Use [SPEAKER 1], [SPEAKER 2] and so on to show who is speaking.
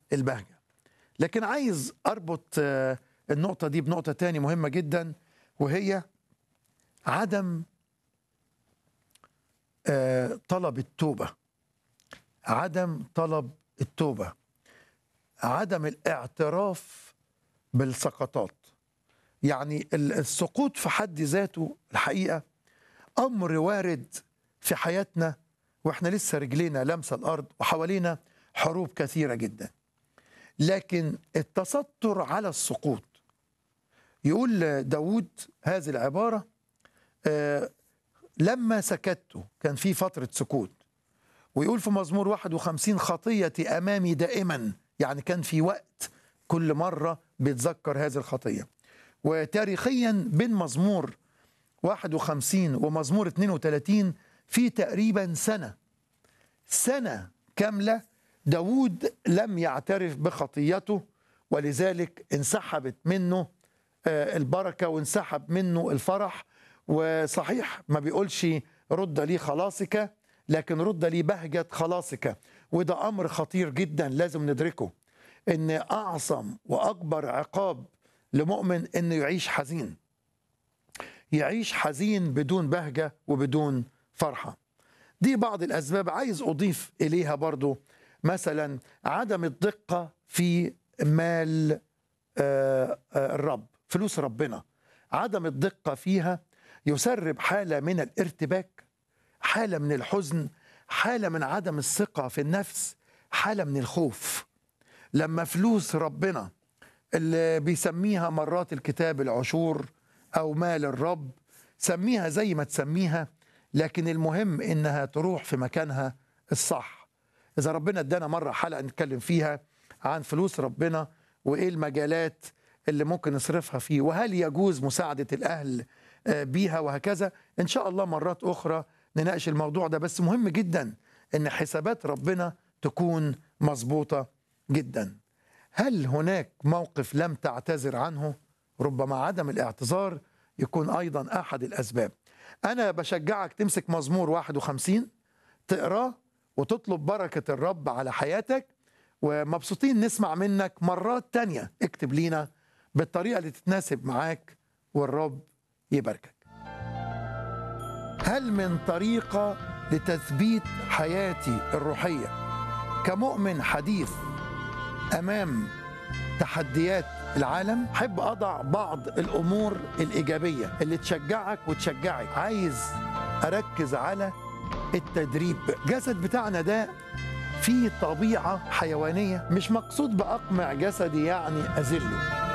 [SPEAKER 1] البهجة لكن عايز أربط آه، النقطة دي بنقطة تاني مهمة جدا وهي عدم آه، طلب التوبة عدم طلب التوبة عدم الاعتراف بالسقطات يعني ال- السقوط في حد ذاته الحقيقة أمر وارد في حياتنا وإحنا لسه رجلينا لمسة الأرض وحوالينا حروب كثيرة جدا لكن التستر على السقوط يقول داود هذه العبارة آه، لما سكت كان في فترة سكوت ويقول في مزمور 51 خطيتي أمامي دائما يعني كان في وقت كل مرة بيتذكر هذه الخطية وتاريخيا بين مزمور 51 ومزمور 32 في تقريبا سنة سنة كاملة داود لم يعترف بخطيته ولذلك انسحبت منه آه، البركة وانسحب منه الفرح وصحيح ما بيقولش رد لي خلاصك لكن رد لي بهجة خلاصك وده أمر خطير جدا لازم ندركه إن أعظم وأكبر عقاب لمؤمن إنه يعيش حزين يعيش حزين بدون بهجة وبدون فرحة دي بعض الأسباب عايز أضيف إليها برضو مثلا عدم الدقة في مال آه، آه، الرب فلوس ربنا عدم الدقة فيها يسرب حالة من الارتباك حالة من الحزن حالة من عدم الثقة في النفس حالة من الخوف لما فلوس ربنا اللي بيسميها مرات الكتاب العشور أو مال الرب سميها زي ما تسميها لكن المهم إنها تروح في مكانها الصح إذا ربنا ادانا مرة حلقة نتكلم فيها عن فلوس ربنا وإيه المجالات اللي ممكن نصرفها فيه وهل يجوز مساعدة الأهل آه، بيها وهكذا إن شاء الله مرات أخرى نناقش الموضوع ده بس مهم جدا إن حسابات ربنا تكون مظبوطة جدا هل هناك موقف لم تعتذر عنه ربما عدم الاعتذار يكون أيضا أحد الأسباب أنا بشجعك تمسك مزمور 51 تقراه وتطلب بركة الرب على حياتك ومبسوطين نسمع منك مرات تانية اكتب لينا بالطريقة اللي تتناسب معاك والرب يباركك هل من طريقة لتثبيت حياتي الروحية كمؤمن حديث أمام تحديات العالم حب أضع بعض الأمور الإيجابية اللي تشجعك وتشجعك عايز أركز على التدريب جسد بتاعنا ده فيه طبيعة حيوانية مش مقصود بأقمع جسدي يعني أذله